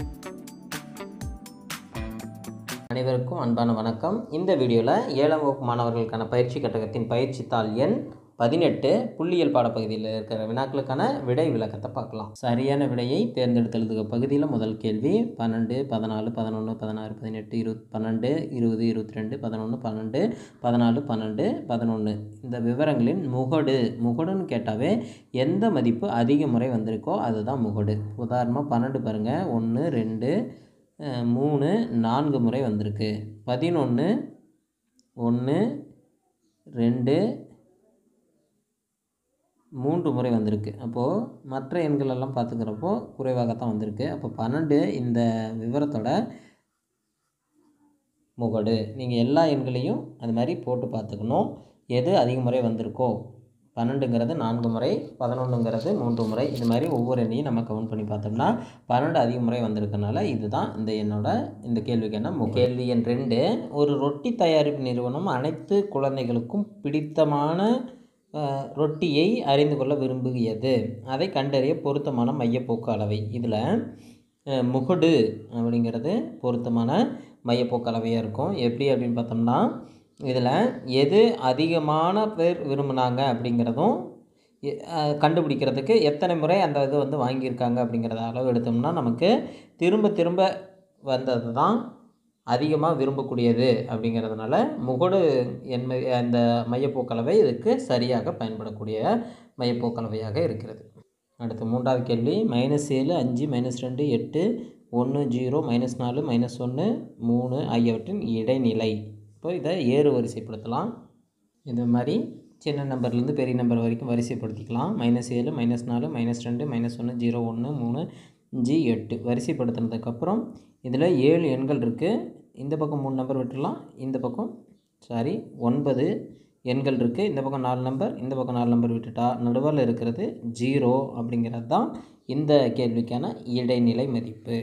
அனைவருக்கும் அன்பான வணக்கம் இந்த வீடியோவில் ஏழாம் வகுப்பு மாணவர்களுக்கான பயிற்சி கட்டகத்தின் பயிற்சி தாள் எண் பதினெட்டு புள்ளியியல் பாடப்பகுதியில் இருக்கிற வினாக்களுக்கான விடை விளக்கத்தை பார்க்கலாம் சரியான விடையை தேர்ந்தெடுத்தெழுதுக பகுதியில் முதல் கேள்வி பன்னெண்டு பதினாலு பதினொன்று பதினாறு பதினெட்டு இருபத் பன்னெண்டு இருபது இருபத்தி ரெண்டு பதினொன்று பன்னெண்டு பதினாலு பன்னெண்டு பதினொன்று இந்த விவரங்களின் முகடு முகடுன்னு கேட்டாவே எந்த மதிப்பு அதிக முறை வந்திருக்கோ அதுதான் முகடு உதாரணமாக பன்னெண்டு பாருங்கள் ஒன்று ரெண்டு அஹ், மூணு நான்கு முறை வந்திருக்கு பதினொன்று ஒன்று ரெண்டு மூன்று முறை வந்திருக்கு அப்போது மற்ற எண்கள் எல்லாம் பார்த்துக்கிறப்போ குறைவாகத்தான் வந்திருக்கு அப்போ பன்னெண்டு இந்த விவரத்தோட முகடு நீங்கள் எல்லா எண்களையும் அது மாதிரி போட்டு பார்த்துக்கணும் எது அதிக முறை வந்திருக்கோ பன்னெண்டுங்கிறது நான்கு முறை பதினொன்றுங்கிறது மூன்று முறை இது மாதிரி ஒவ்வொரு எண்ணையும் நம்ம கவுண்ட் பண்ணி பார்த்தோம்னா பன்னெண்டு அதிக முறை வந்திருக்கனால இதுதான் இந்த எண்ணோட இந்த கேள்விக்கான மு கேள்வி எண் ரெண்டு ஒரு ரொட்டி தயாரிப்பு நிறுவனம் அனைத்து குழந்தைகளுக்கும் பிடித்தமான அஹ், ரொட்டியை அறிந்து கொள்ள விரும்புகிறது அதை கண்டறிய பொருத்தமான மையப்போக்கு அளவை இதில் முகடு அப்படிங்கிறது பொருத்தமான மையப்போக்கு அளவையாக இருக்கும் எப்படி அப்படின்னு பார்த்தோம்னா இதில் எது அதிகமான பேர் விரும்புனாங்க அப்படிங்கிறதும் எ- அஹ், கண்டுபிடிக்கிறதுக்கு எத்தனை முறை அந்த இது வந்து வாங்கியிருக்காங்க அப்படிங்கிறத அளவு எடுத்தோம்னா நமக்கு திரும்ப திரும்ப வந்தது தான் அதிகமாக விரும்பக்கூடியது அப்படிங்கிறதுனால முகடு என்மை அந்த மையப்போக்களவை இதுக்கு சரியாக பயன்படக்கூடிய மையப்போக்களவையாக இருக்கிறது அடுத்து மூன்றாவது கேள்வி மைனஸ் ஏழு அஞ்சு மைனஸ் ரெண்டு எட்டு ஒன்று ஜீரோ மைனஸ் நாலு மைனஸ் ஒன்று மூணு ஆகியவற்றின் இடைநிலை இப்போ இதை ஏறு வரிசைப்படுத்தலாம் இது மாதிரி சின்ன நம்பர்லேருந்து பெரிய நம்பர் வரைக்கும் வரிசைப்படுத்திக்கலாம் மைனஸ் ஏழு மைனஸ் நாலு மைனஸ் ரெண்டு மைனஸ் ஒன்று ஜீரோ ஒன்று மூணு அஞ்சு எட்டு வரிசைப்படுத்தினதுக்கப்புறம் இதில் ஏழு எண்கள் இருக்குது இந்த பக்கம் மூணு நம்பர் விட்டுடலாம் இந்த பக்கம் சாரி ஒன்பது எண்கள் இருக்குது இந்த பக்கம் நாலு நம்பர் இந்த பக்கம் நாலு நம்பர் விட்டுட்டா நடுவில் இருக்கிறது ஜீரோ அப்படிங்கிறது தான் இந்த கேள்விக்கான இடைநிலை மதிப்பு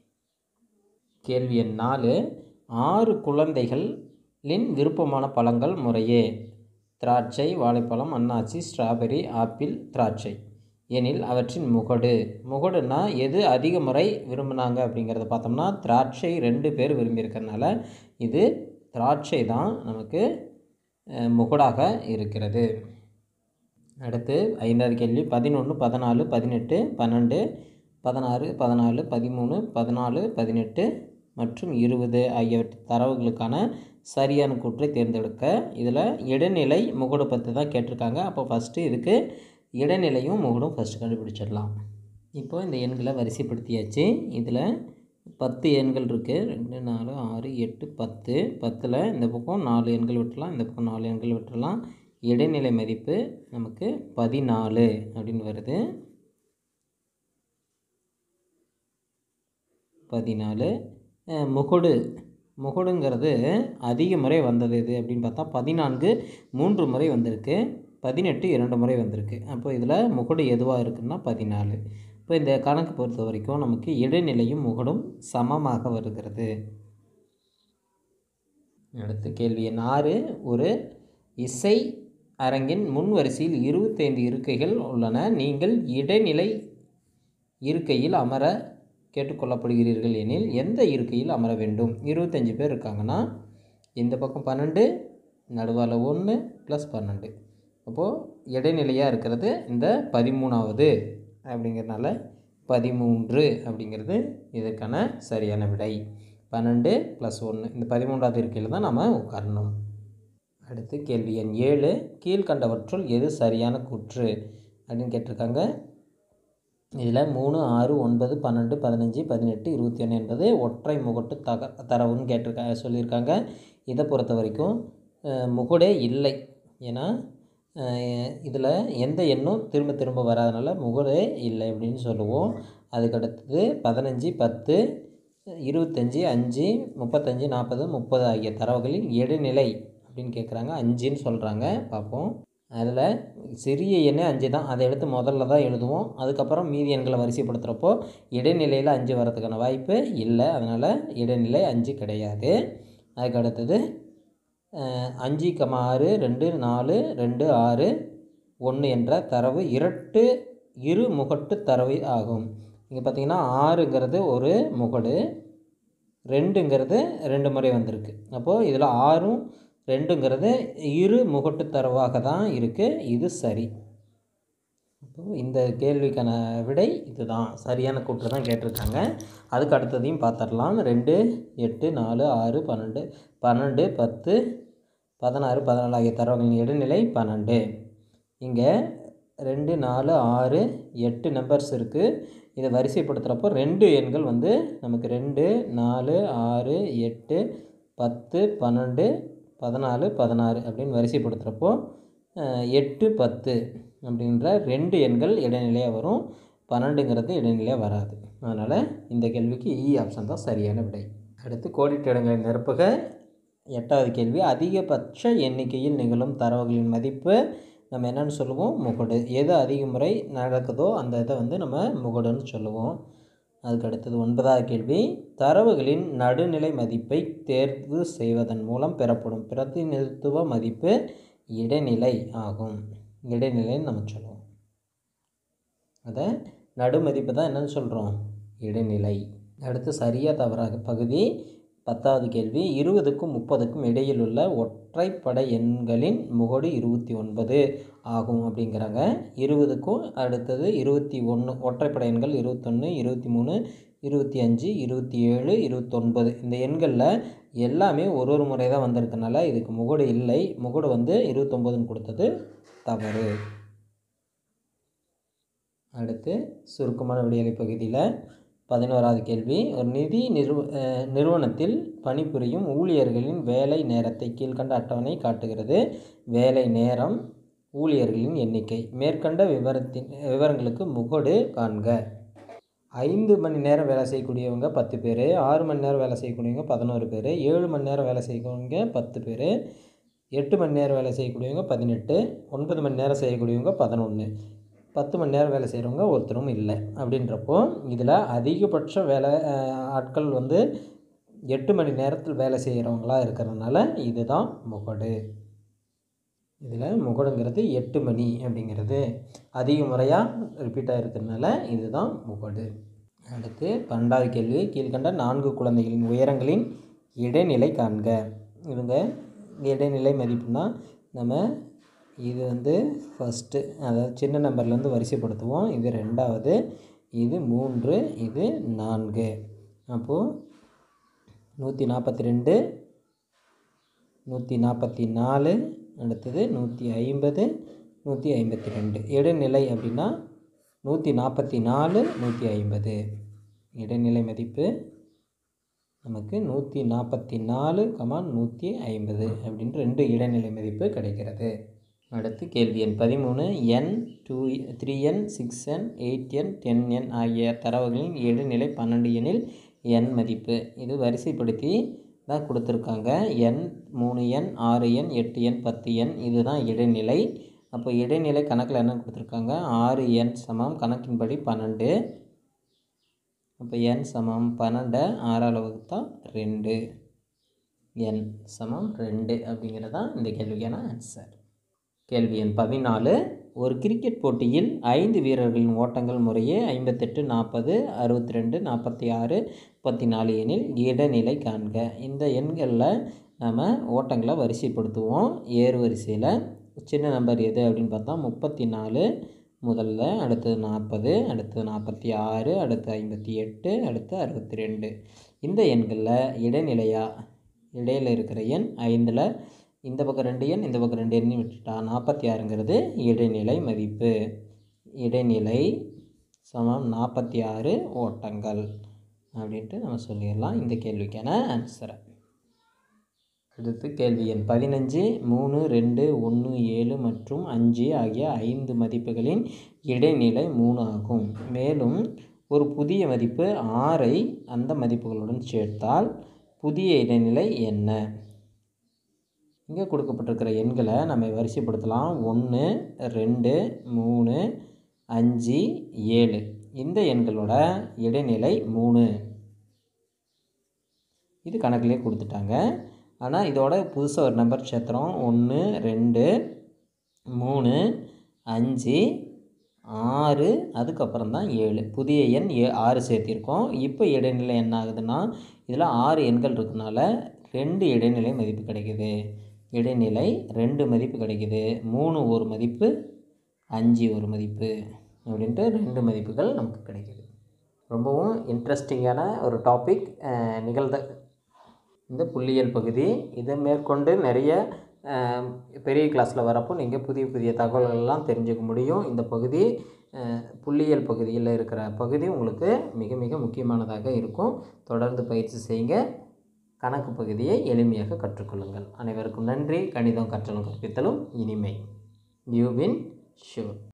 கேள்வி எண் நாலு ஆறு குழந்தைகளின் விருப்பமான பழங்கள் முறையே திராட்சை வாழைப்பழம் அன்னாச்சி ஸ்ட்ராபெரி ஆப்பிள் திராட்சை எனில் அவற்றின் முகடு முகடுனா எது அதிக முறை விரும்பினாங்க அப்படிங்கிறத பார்த்தோம்னா திராட்சை ரெண்டு பேர் விரும்பியிருக்கறனால இது திராட்சை தான் நமக்கு அஹ், முகடாக இருக்கிறது அடுத்து ஐந்தாவது கேள்வி பதினொன்று பதினாலு பதினெட்டு பன்னெண்டு பதினாறு பதினாலு பதிமூணு பதினாலு பதினெட்டு மற்றும் இருபது ஆகியவற்றை தரவுகளுக்கான சரியான கூற்றை தேர்ந்தெடுக்க இதில் இடைநிலை முகடு பத்து தான் கேட்டிருக்காங்க அப்போ ஃபஸ்ட்டு இதுக்கு இடைநிலையும் முகடும் ஃபஸ்ட்டு கண்டுபிடிச்சிடலாம் இப்போ இந்த எண்களை வரிசைப்படுத்தியாச்சு இதில் பத்து எண்கள் இருக்குது ரெண்டு நாலு ஆறு எட்டு பத்து பத்தில் இந்த பக்கம் நாலு எண்கள் விட்டுறலாம் இந்த பக்கம் நாலு எண்கள் விட்டுறலாம் இடைநிலை மதிப்பு நமக்கு பதினாலு அப்படின்னு வருது பதினாலு அஹ், முகடு முகடுங்கிறது அதிக முறை வந்தது இது அப்படின்னு பார்த்தா பதினான்கு மூன்று முறை வந்திருக்கு பதினெட்டு இரண்டு முறை வந்திருக்கு அப்போ இதில் முகடு எதுவாக இருக்குன்னா பதினாலு இப்போ இந்த கணக்கு பொறுத்த வரைக்கும் நமக்கு இடைநிலையும் முகடும் சமமாக வருகிறது அடுத்த கேள்வி எண் ஆறு ஒரு இசை அரங்கின் முன் வரிசையில் இருபத்தைந்து இருக்கைகள் உள்ளன நீங்கள் இடைநிலை இருக்கையில் அமர கேட்டுக்கொள்ளப்படுகிறீர்கள் எனில் எந்த இருக்கையில் அமர வேண்டும் இருபத்தஞ்சி பேர் இருக்காங்கன்னா இந்த பக்கம் பன்னெண்டு நடுவால் ஒன்று ப்ளஸ் பன்னெண்டு அப்போது இடைநிலையாக இருக்கிறது இந்த பதிமூணாவது அப்படிங்கிறனால பதிமூன்று அப்படிங்கிறது இதற்கான சரியான விடை பன்னெண்டு ப்ளஸ் ஒன்று இந்த பதிமூன்றாவது இருக்கையில் தான் நம்ம உட்காரணும் அடுத்து கேள்வி எண் ஏழு கீழ்கண்டவற்றுள் எது சரியான கூற்று அப்படின்னு கேட்டிருக்காங்க இதில் மூணு ஆறு ஒன்பது பன்னெண்டு பதினஞ்சு பதினெட்டு இருபத்தி ஒன்று என்பது ஒற்றை முகட்டு தக தரவுன்னு கேட்டிருக்காங்க சொல்லியிருக்காங்க இதை பொறுத்த வரைக்கும் அஹ், முகடே இல்லை ஏன்னா இதில் எந்த எண்ணும் திரும்ப திரும்ப வராதனால முகடே இல்லை அப்படின்னு சொல்லுவோம் அதுக்கடுத்தது பதினஞ்சு பத்து இருபத்தஞ்சி அஞ்சு முப்பத்தஞ்சு நாற்பது முப்பது ஆகிய தரவுகளின் இடைநிலை அப்படின்னு கேட்குறாங்க அஞ்சுன்னு சொல்கிறாங்க பார்ப்போம் அதில் சிறிய எண்ணே அஞ்சு தான் அதை எடுத்து முதல்ல தான் எழுதுவோம் அதுக்கப்புறம் மீதி எண்களை வரிசைப்படுத்துகிறப்போ இடைநிலையில் அஞ்சு வரதுக்கான வாய்ப்பு இல்லை அதனால் இடைநிலை அஞ்சு கிடையாது அதுக்கு அடுத்தது அஹ், அஞ்சு கமா ஆறு ரெண்டு நாலு ரெண்டு ஆறு ஒன்று என்ற தரவு இரட்டு இரு முகட்டு தரவு ஆகும் இங்கே பார்த்தீங்கன்னா ஆறுங்கிறது ஒரு முகடு ரெண்டுங்கிறது ரெண்டு முறை வந்திருக்கு அப்போது இதில் ஆறும் ரெண்டுங்கிறது இரு முகட்டு தரவாக தான் இருக்குது இது சரி அப்போது இந்த கேள்விக்கான விடை இதுதான் சரியான கூற்று தான் கேட்டிருக்காங்க அதுக்கு அடுத்ததையும் பார்த்துடலாம் ரெண்டு எட்டு நாலு ஆறு பன்னெண்டு பன்னெண்டு பத்து பதினாறு பதினாலு ஆகிய தரவுகளின் இடைநிலை பன்னெண்டு இங்கே ரெண்டு நாலு ஆறு எட்டு நம்பர்ஸ் இருக்குது இதை வரிசைப்படுத்துகிறப்போ ரெண்டு எண்கள் வந்து நமக்கு ரெண்டு நாலு ஆறு எட்டு பத்து பன்னெண்டு பதினாலு பதினாறு அப்படின்னு வரிசைப்படுத்துகிறப்போ அஹ், எட்டு பத்து அப்படின்ற ரெண்டு எண்கள் இடைநிலையாக வரும் பன்னெண்டுங்கிறது இடைநிலையாக வராது அதனால் இந்த கேள்விக்கு இ ஆப்ஷன் தான் சரியான விடை அடுத்து கோடிட்ட இடங்களை நிரப்புக எட்டாவது கேள்வி அதிகபட்ச எண்ணிக்கையில் நிகழும் தரவுகளின் மதிப்பு நம்ம என்னன்னு சொல்லுவோம் முகடு எது அதிக முறை நடக்குதோ அந்த இதை வந்து நம்ம முகடுன்னு சொல்லுவோம் அதுக்கு அடுத்தது ஒன்பதாவது கேள்வி தரவுகளின் நடுநிலை மதிப்பை தேர்வு செய்வதன் மூலம் பெறப்படும் பிரதிநிதித்துவ மதிப்பு இடைநிலை ஆகும் இடைநிலைன்னு நம்ம சொல்லுவோம் அதை நடுமதிப்பு தான் என்னன்னு சொல்கிறோம் இடைநிலை அடுத்து சரியாக தவறாக பகுதி பத்தாவது கேள்வி இருபதுக்கும் முப்பதுக்கும் இடையில் உள்ள ஒற்றைப்படை எண்களின் முகடு இருபத்தி ஒன்பது ஆகும் அப்படிங்கிறாங்க இருபதுக்கும் அடுத்தது இருபத்தி ஒன்று ஒற்றைப்படை எண்கள் இருபத்தொன்று இருபத்தி மூணு இருபத்தி அஞ்சு இருபத்தி ஏழு இருபத்தொன்பது இந்த எண்களில் எல்லாமே ஒரு ஒரு முறை தான் வந்திருக்கனால இதுக்கு முகடு இல்லை முகடு வந்து இருபத்தொம்போதுன்னு கொடுத்தது தவறு அடுத்து சுருக்கமான விடியலை பகுதியில் பதினோராவது கேள்வி ஒரு நிதி நிறுவ அஹ் நிறுவனத்தில் பணிபுரியும் ஊழியர்களின் வேலை நேரத்தை கீழ்கண்ட அட்டவணை காட்டுகிறது வேலை நேரம் ஊழியர்களின் எண்ணிக்கை மேற்கண்ட விவரத்தின் விவரங்களுக்கு முகடு காண்க ஐந்து மணி நேரம் வேலை செய்யக்கூடியவங்க பத்து பேர் ஆறு மணி நேரம் வேலை செய்யக்கூடியவங்க பதினோரு பேர் ஏழு மணி நேரம் வேலை செய்யக்கூடியவங்க பத்து பேர் எட்டு மணி நேரம் வேலை செய்யக்கூடியவங்க பதினெட்டு ஒன்பது மணி நேரம் செய்யக்கூடியவங்க பதினொன்று பத்து மணி நேரம் வேலை செய்கிறவங்க ஒருத்தரும் இல்லை அப்படின்றப்போ இதில் அதிகபட்ச வேலை அஹ், ஆட்கள் வந்து எட்டு மணி நேரத்தில் வேலை செய்கிறவங்களா இருக்கிறதுனால இதுதான் முகடு இதில் முகடுங்கிறது எட்டு மணி அப்படிங்கிறது அதிக முறையாக ரிப்பீட்டாக இருக்கிறதுனால இதுதான் முகடு அடுத்து பன்னெண்டாவது கேள்வி கீழ்கண்ட நான்கு குழந்தைகளின் உயரங்களின் இடைநிலை காண்க இவங்க இடைநிலை மதிப்புனா நம்ம இது வந்து ஃபஸ்ட்டு அதாவது சின்ன நம்பர்லேருந்து வரிசைப்படுத்துவோம் இது ரெண்டாவது இது மூன்று இது நான்கு அப்போது நூற்றி நாற்பத்தி ரெண்டு நூற்றி நாற்பத்தி நாலு அடுத்தது நூற்றி ஐம்பது நூற்றி ஐம்பத்தி ரெண்டு இடைநிலை அப்படின்னா நூற்றி நாற்பத்தி நாலு நூற்றி ஐம்பது இடைநிலை மதிப்பு நமக்கு நூற்றி நாற்பத்தி நாலு கமா நூற்றி ஐம்பது அப்படின்ற ரெண்டு இடைநிலை மதிப்பு கிடைக்கிறது அடுத்து கேள்வி எண் பதிமூணு N two three N six N eight N ten N ஆகிய தரவுகளின் இடைநிலை பன்னெண்டு எண்ணில் என் மதிப்பு இது வரிசைப்படுத்தி தான் கொடுத்துருக்காங்க எண் மூணு எண் ஆறு எண் எட்டு எண் பத்து எண் இதுதான் இடைநிலை அப்போ இடைநிலை கணக்கில் என்ன கொடுத்துருக்காங்க ஆறு எண் சமம் கணக்கின்படி பன்னெண்டு அப்போ என் சமம் பன்னெண்டை ஆறால் வகுத்தா ரெண்டு என் சமம் ரெண்டு அப்படிங்கிறது தான் இந்த கேள்விக்கான ஆன்சர் கேள்வி எண் பதினாலு ஒரு கிரிக்கெட் போட்டியில் ஐந்து வீரர்களின் ஓட்டங்கள் முறையே ஐம்பத்தெட்டு நாற்பது அறுபத்தி ரெண்டு நாற்பத்தி ஆறு முப்பத்தி நாலு எனில் இடைநிலை காண்க இந்த எண்களில் நம்ம ஓட்டங்களை வரிசைப்படுத்துவோம் ஏறு வரிசையில் சின்ன நம்பர் எது அப்படின்னு பார்த்தா முப்பத்தி நாலு முதல்ல அடுத்தது நாற்பது அடுத்தது நாற்பத்தி ஆறு அடுத்து ஐம்பத்தி எட்டு அடுத்து அறுபத்தி ரெண்டு இந்த எண்களில் இடைநிலையாக இடையில் இருக்கிற எண் ஐந்தில் இந்த பக்கம் ரெண்டு எண் இந்த பக்கம் ரெண்டு எண்ணி விட்டுட்டா நாற்பத்தி ஆறுங்கிறது இடைநிலை மதிப்பு இடைநிலை சமம் நாற்பத்தி ஆறு ஓட்டங்கள் அப்படின்ட்டு நம்ம சொல்லிடலாம் இந்த கேள்விக்கான ஆன்சரை அடுத்து கேள்வி எண் பதினஞ்சு மூணு ரெண்டு ஒன்று ஏழு மற்றும் அஞ்சு ஆகிய ஐந்து மதிப்புகளின் இடைநிலை மூணு ஆகும் மேலும் ஒரு புதிய மதிப்பு ஆறை அந்த மதிப்புகளுடன் சேர்த்தால் புதிய இடைநிலை என்ன இங்கே கொடுக்கப்பட்டிருக்கிற எண்களை நம்ம வரிசைப்படுத்தலாம் ஒன்று ரெண்டு மூணு அஞ்சு ஏழு இந்த எண்களோட இடைநிலை மூணு இது கணக்கிலே கொடுத்துட்டாங்க ஆனால் இதோட புதுசாக ஒரு நம்பர் சேர்த்துறோம் ஒன்று ரெண்டு மூணு அஞ்சு ஆறு அதுக்கப்புறம் தான் ஏழு புதிய எண் ஏ ஆறு சேர்த்திருக்கோம் இப்போ இடைநிலை என்ன ஆகுதுன்னா இதில் ஆறு எண்கள் இருக்கனால ரெண்டு இடைநிலை மதிப்பு கிடைக்குது இடைநிலை ரெண்டு மதிப்பு கிடைக்குது மூணு ஒரு மதிப்பு அஞ்சு ஒரு மதிப்பு அப்படின்ட்டு ரெண்டு மதிப்புகள் நமக்கு கிடைக்குது ரொம்பவும் இன்ட்ரெஸ்டிங்கான ஒரு டாபிக் நிகழ்ந்த இந்த புள்ளியியல் பகுதி இதை மேற்கொண்டு நிறைய அஹ், பெரிய கிளாஸில் வரப்போ நீங்கள் புதிய புதிய தகவல்கள்லாம் தெரிஞ்சுக்க முடியும் இந்த பகுதி அஹ், புள்ளியியல் பகுதியில் இருக்கிற பகுதி உங்களுக்கு மிக மிக முக்கியமானதாக இருக்கும் தொடர்ந்து பயிற்சி செய்யுங்க கணக்கு பகுதியை எளிமையாக கற்றுக்கொள்ளுங்கள் அனைவருக்கும் நன்றி கணிதம் கற்றலும் கற்பித்தலும் இனிமை யூ வின் ஷூர்